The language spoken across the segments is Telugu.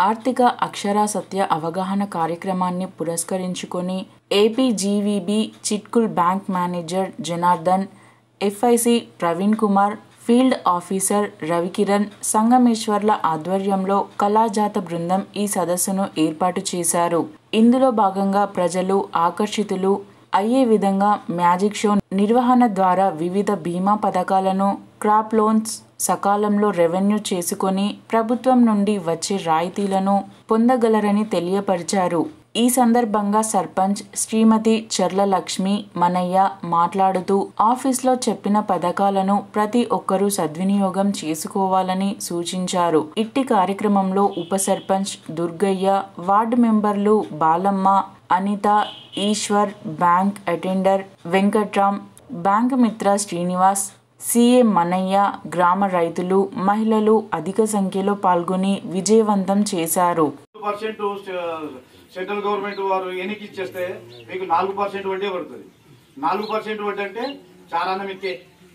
ఆర్థిక అక్షరాస్యత అవగాహన కార్యక్రమాన్ని పురస్కరించుకొని APGVB Chitkul bank manager Janardhan FIC Praveen Kumar field officer Ravikiran సంగమేశ్వర్ల ఆధ్వర్యంలో కళాజాత బృందం ఈ సదస్సును ఏర్పాటు చేశారు ఇందులో భాగంగా ప్రజలు ఆకర్షితులు అయ్యే విధంగా మ్యాజిక్ షో నిర్వహణ ద్వారా వివిధ బీమా పథకాలను క్రాప్ లోన్స్ సకాలంలో రెవెన్యూ చేసుకొని ప్రభుత్వం నుండి వచ్చే రాయితీలను పొందగలరని తెలియపరిచారు ఈ సందర్భంగా సర్పంచ్ శ్రీమతి చర్ల లక్ష్మి మనయ్య మాట్లాడుతూ ఆఫీస్లో చెప్పిన పథకాలను ప్రతి ఒక్కరూ సద్వినియోగం చేసుకోవాలని సూచించారు ఇట్టి కార్యక్రమంలో ఉప సర్పంచ్ దుర్గయ్య వార్డు మెంబర్లు Balamma Anitha Eshwar bank attender Venkatram bank Mitra Srinivas CA మనయ్య గ్రామ రైతులు మహిళలు అధిక సంఖ్యలో పాల్గొని విజయవంతం చేశారు పర్సెంట్ సెంట్రల్ గవర్నమెంట్ వారు ఎన్నికి ఇచ్చేస్తే మీకు నాలుగు పర్సెంట్ వడ్డీ పడుతుంది నాలుగు పర్సెంట్ వడ్డీ అంటే చారాన మిత్తి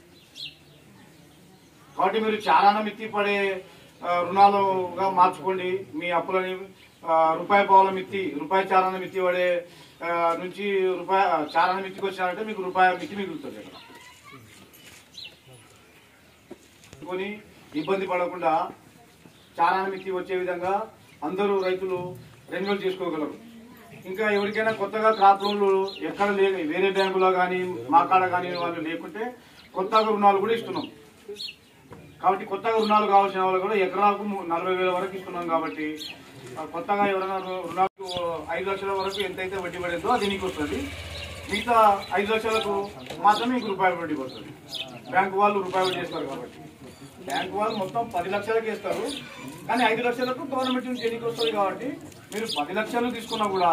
కాబట్టి మీరు చారాన మిత్తి పడే ఆ, రుణాలుగా మార్చుకోండి మీ అప్పులని ఆ, రూపాయి పావుల మిత్తి రూపాయి చారాన మిత్తి పడే ఆ, నుంచి రూపాయి చారాన మిత్తికి వచ్చినారంటే మీకు రూపాయి మిత్తి మిగులుతుంది అక్కడ కొని ఇబ్బంది పడకుండా చారాన మిత్తి వచ్చే విధంగా అందరూ రైతులు రెన్యువల్ చేసుకోగలరు ఇంకా ఎవరికైనా కొత్తగా క్రాప్ లోన్లు ఎక్కడ లే వేరే బ్యాంకులో కానీ మా కాడ కానీ వాళ్ళు లేకుంటే కొత్తగా రుణాలు కూడా ఇస్తున్నాం కాబట్టి కొత్తగా రుణాలు కావాల్సిన వాళ్ళు కూడా ఎకరాకు ము- నలభై వేల వరకు ఇస్తున్నాం కాబట్టి ఆ కొత్తగా ఎవరైనా రు- రుణాలకు ఐదు లక్షల వరకు ఎంతైతే వడ్డీ పడిందో అది నీకు వస్తుంది మిగతా ఐదు లక్షలకు మాత్రమే మీకు రూపాయలు వడ్డీ పడుతుంది బ్యాంకు వాళ్ళు రూపాయలు వడ్డీ చేస్తారు కాబట్టి బ్యాంకు వాళ్ళు మొత్తం పది లక్షలకి ఇస్తారు కానీ ఐదు లక్షలకు గవర్నమెంట్ నుంచి ఎన్నిక వస్తుంది కాబట్టి మీరు పది లక్షలు తీసుకున్నా కూడా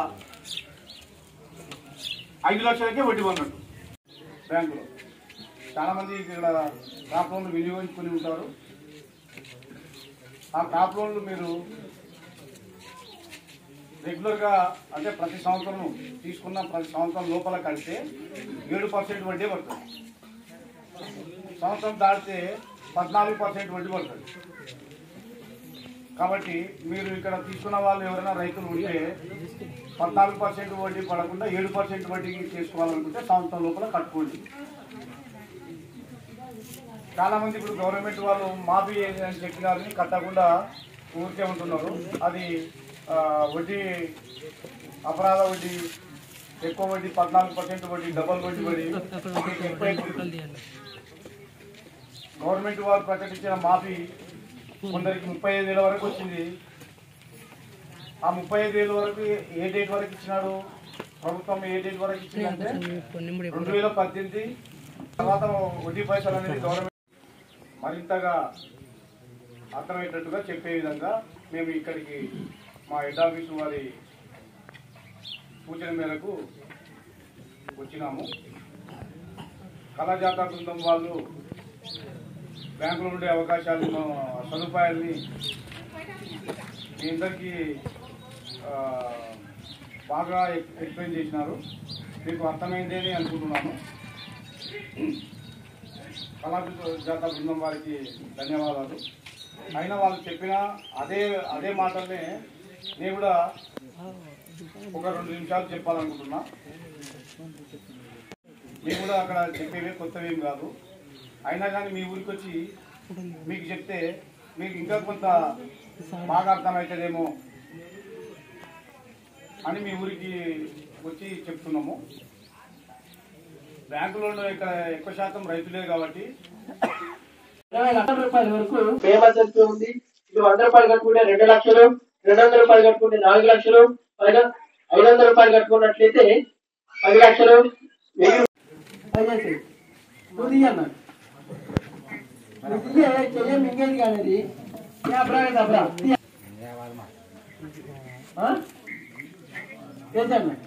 ఐదు లక్షలకే వడ్డీ పడినట్టు బ్యాంకులో చాలా మంది ఇక్కడ క్రాప్ లోన్లు వినియోగించుకుని ఉంటారు ఆ క్రాప్ లోన్లు మీరు రెగ్యులర్ గా అంటే ప్రతి సంవత్సరం తీసుకున్న ప్రతి సంవత్సరం లోపల కడితే ఏడు పర్సెంట్ వడ్డీ పడుతుంది సంవత్సరం దాటితే పద్నాలుగు పర్సెంట్ వడ్డీ పడుతుంది కాబట్టి మీరు ఇక్కడ తీసుకున్న వాళ్ళు ఎవరైనా రైతులు ఉంటే పద్నాలుగు పర్సెంట్ వడ్డీ పడకుండా ఏడు పర్సెంట్ వడ్డీ చేసుకోవాలనుకుంటే సంవత్సరం లోపల కట్టుకోండి చాలా మంది ఇప్పుడు గవర్నమెంట్ వాళ్ళు మాఫీ అని చెప్పినారని కట్టకుండా ఊరికే ఉంటున్నారు అది ఆ, వడ్డీ అపరాధ వడ్డీ ఎక్కువ వడ్డీ పద్నాలుగు పర్సెంట్ వడ్డీ డబల్ వడ్డీ వడ్డీ ఎక్కువ ఎక్కువ గవర్నమెంట్ వారు ప్రకటించిన మాఫీ కొందరికి ముప్పై ఐదు వేల వరకు వచ్చింది ఆ ముప్పై ఐదు వేల వరకు ఏ డేట్ వరకు ఇచ్చినాడు ప్రభుత్వం ఏ డేట్ వరకు ఇచ్చిందంటే రెండు వేల పద్దెనిమిది తర్వాత వడ్డీ పైసలు అనేది గవర్నమెంట్ మరింతగా అర్థమయ్యేటట్టుగా చెప్పే విధంగా మేము ఇక్కడికి మా హెడ్ ఆఫీసు వారి సూచన మేరకు వచ్చినాము కళాజాత బృందం వాళ్ళు బ్యాంకులో ఉండే అవకాశాలను సదుపాయాల్ని మీ అందరికీ ఆ, బాగా ఎక్- ఎక్స్ప్లెయిన్ చేసినారు మీకు అర్థమైంది అని అనుకుంటున్నాను కళాజాత బృందం వారికి ధన్యవాదాలు అయినా వాళ్ళు చెప్పిన అదే అదే మాటల్ని నేను కూడా ఒక రెండు నిమిషాలు చెప్పాలనుకుంటున్నా మేము కూడా అక్కడ చెప్పేవే కొత్తవేం కాదు అయినా కానీ మీ ఊరికి వచ్చి మీకు చెప్తే మీకు ఇంకా కొంత బాగా అర్థమవుతుందేమో అని మీ ఊరికి వచ్చి చెప్తున్నాము బ్యాంకులో ఇక్కడ ఎక్కువ శాతం రైతులే కాబట్టి ఇరవై లక్షల రూపాయల వరకు ఫేమస్ వస్తూ ఉంది ఇది వంద రూపాయలు కట్టుకుంటే రెండు లక్షలు రెండు వందల రూపాయలు కట్టుకుంటే నాలుగు లక్షలు పైగా ఐదు వందల రూపాయలు కట్టుకున్నట్లయితే పది లక్షలు వెయ్యి దయచేసి నువ్వు తీయన్న నువ్వు తీయే చెయ్యి మింగేది కాదది ఏ అబ్రా కదా అబ్రా తీయ. ఆ? చేసన్న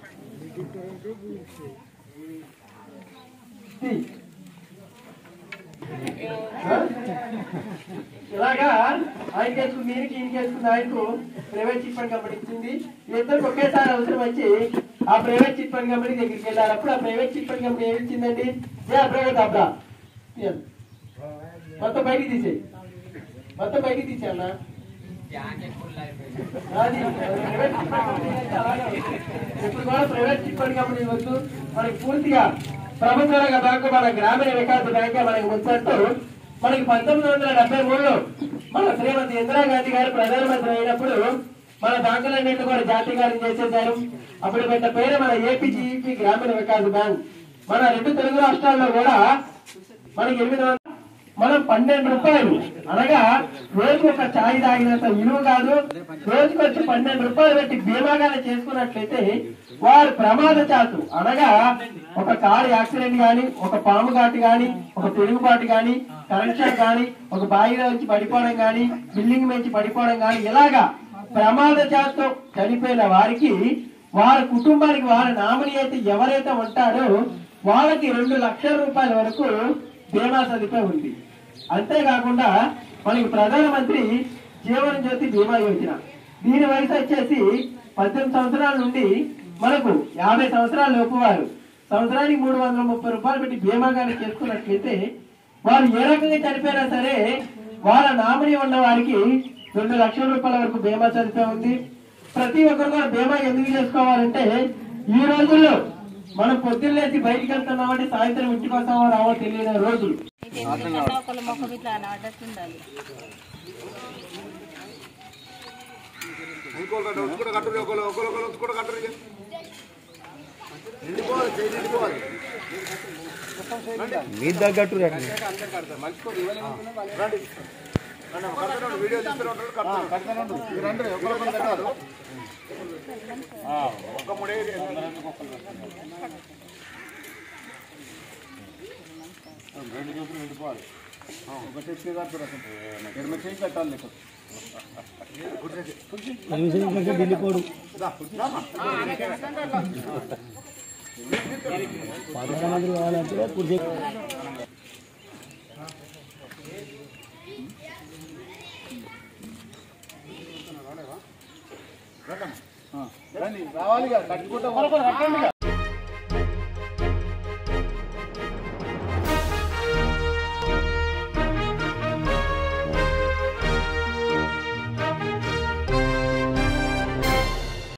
తీ. ఇలాగా ఆయన కేసుకుని మీరికి ఈయన కేసుకుని ఆయనకు ప్రైవేట్ చిట్ ఫండ్ కంపెనీ ఇచ్చింది ఇద్దరికి ఒకేసారి అవసరం వచ్చి ఆ ప్రైవేట్ చిట్ ఫండ్ కంపెనీ దగ్గరికి వెళ్ళారు అప్పుడు ఆ ప్రైవేట్ చిట్ ఫండ్ కంపెనీ ఏమి ఇచ్చిందండి ఏ అబ్రా అబ్రా తీయండి. మొత్తం బయటికి తీసేయి మొత్తం బయటికి తీసేయన్నా అది ప్రైవేట్ చిట్ ఫండ్ కంపెనీ అయితే అలాగే ఉంది. ఇప్పుడు కూడా ప్రైవేట్ చిట్ ఫండ్ కంపెనీ వద్దు మనకి పూర్తిగా ప్రభుత్వ రంగ బ్యాంకు మన గ్రామీణ వికాస బ్యాంకే మనకి ముంచట్టు మనకి పంతొమ్మిది వందల డెబ్బై మూడులో మన శ్రీమతి ఇందిరాగాంధీ గారు ప్రధానమంత్రి అయినప్పుడు మన బ్యాంకులన్నింటినీ కూడా జాతీయకరణ చేసేశారు అప్పుడు పెట్ట పేరు మన ఏపీజీపీ గ్రామీణ వికాస్ బ్యాంక్ మన రెండు తెలుగు రాష్ట్రాల్లో కూడా మనకి ఎనిమిది వందల మనం పన్నెండు రూపాయలు అనగా రోజుకు ఒక ఛాయ్ తాగినంత విలువ కాదు రోజుకు వచ్చి పన్నెండు రూపాయలు పెట్టి బీమాగానే చేసుకున్నట్లయితే వారు ప్రమాద చాతు అనగా ఒక కారు యాక్సిడెంట్ గాని ఒక పాము ఘాటు గాని ఒక పిడుగుపాటు గాని కరెంట్ షాక్ గాని ఒక బావిలో నుంచి పడిపోవడం గాని బిల్డింగ్ నుంచి పడిపోవడం గాని ఇలాగా ప్రమాద చాతు చనిపోయిన వారికి వారి కుటుంబానికి వారి నామిని అయితే ఎవరైతే ఉంటారో వాళ్ళకి రెండు లక్షల రూపాయల వరకు బీమా సదుపాయం ఉంది అంతేకాకుండా మనకి ప్రధానమంత్రి జీవన జ్యోతి బీమా యోజన దీని వయసు వచ్చేసి పద్దెనిమిది సంవత్సరాల నుండి మనకు యాభై సంవత్సరాల లోపు వారు సంవత్సరానికి మూడు వందల ముప్పై రూపాయలు పెట్టి బీమా కానీ చేసుకున్నట్లయితే వారు ఏ రకంగా చనిపోయినా సరే వాళ్ళ నామినీ ఉన్న వారికి రెండు లక్షల రూపాయల వరకు బీమా సదుపాయం ఉంది ప్రతి ఒక్కరు కూడా బీమా ఎందుకు చేసుకోవాలంటే ఈ రోజుల్లో మనం పొద్దున్నేసి బయటికి వెళ్తున్నామంటే సాయంత్రం ఇంటికి వస్తామో రావో తెలియని రోజులు ఒకళ్ళ ముఖం ఇట్లా అడ్డట్టుండాలి ఇంకోటి కట్టు ఇంకోటి కట్టు ఒకరు ఒకరు ఒకరు ఇంకోటి కట్టు ఇక. నిండిపోవాలి చేయి నిండిపోవాలి మీరు తగ్గట్టు రండి రండి రండి, కడుతున్నాడు, వీడియో తీస్తూనే ఉంటాడు, కడుతున్నాడు. కడుతున్నాడు. మీరు రండి, ఒకరు ఒకరు కట్టారు. ఆ, ఒక్క ముడే రెండు చూపులు నిండిపోవాలి ఆ, ఒక చేతి కట్టారు ఎనిమిది చేయి కట్టాలి నీకు వెళ్ళిపోడు పదకొండు కావాలంటే కుర్చీ రండి రావాలి కట్టుకుంటా